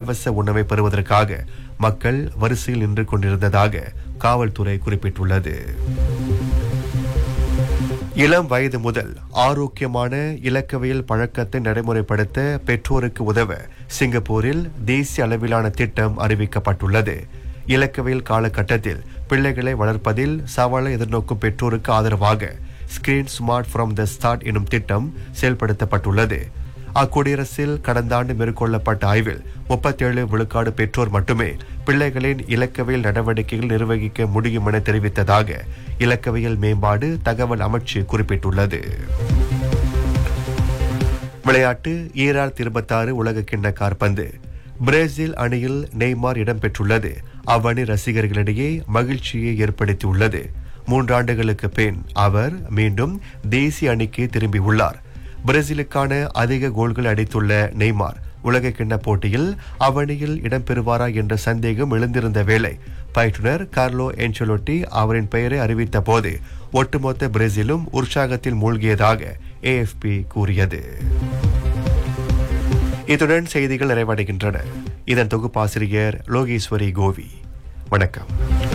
இலவச உணவை பெறுவதற்காக மக்கள் வரிசையில் நின்று கொண்டிருந்ததாக காவல்துறை குறிப்பிட்டுள்ளது இளம் வயது முதல் ஆரோக்கியமான இலக்கவியல் பழக்கத்தை நடைமுறைப்படுத்த பெற்றோருக்கு உதவ சிங்கப்பூரில் தேசிய அளவிலான திட்டம் அறிவிக்கப்பட்டுள்ளது இலக்கவியல் காலகட்டத்தில் பிள்ளைகளை வளர்ப்பதில் சவாலை எதிர்நோக்கும் பெற்றோருக்கு ஆதரவாக screen smart from the start எனும் திட்டம் செயல்படுத்தப்பட்டுள்ளது அக்குடியரசில் கடந்த ஆண்டு மேற்கொள்ளப்பட்ட ஆய்வில் முப்பத்தேழு விழுக்காடு பெற்றோர் மட்டுமே பிள்ளைகளின் இலக்கவியல் நடவடிக்கைகள் நிர்வகிக்க முடியும் என தெரிவித்ததாக இலக்கவியல் மேம்பாடு தகவல் அமைச்சு குறிப்பிட்டுள்ளது விளையாட்டு ஈரார் இருபத்தாறு உலக கிண்ண காற்பந்து பிரேசில் அணியில் நெய்மார் இடம்பெற்றுள்ளது அவ்வணி ரசிகர்களிடையே மகிழ்ச்சியை ஏற்படுத்தியுள்ளது மூன்றாண்டுகளுக்கு பின் அவர் மீண்டும் தேசிய அணிக்கு திரும்பியுள்ளார் பிரேசிலுக்கான அதிக கோல்கள் அடித்துள்ள நெய்மார் உலக கிண்ண போட்டியில் அவனியில் இடம்பெறுவாரா என்ற சந்தேகம் எழுந்திருந்த வேளை பயிற்றுனர் கார்லோ என்சலோட்டி அவரின் பெயரை அறிவித்த போது ஒட்டுமொத்த பிரேசிலும் உற்சாகத்தில் மூழ்கியதாக ஏஎஃப்பி கூறியது இத்துடன் செய்திகள் நிறைவடைகின்றன இதன் தொகுப்பாசிரியர் லோகேஸ்வரி கோவி வணக்கம்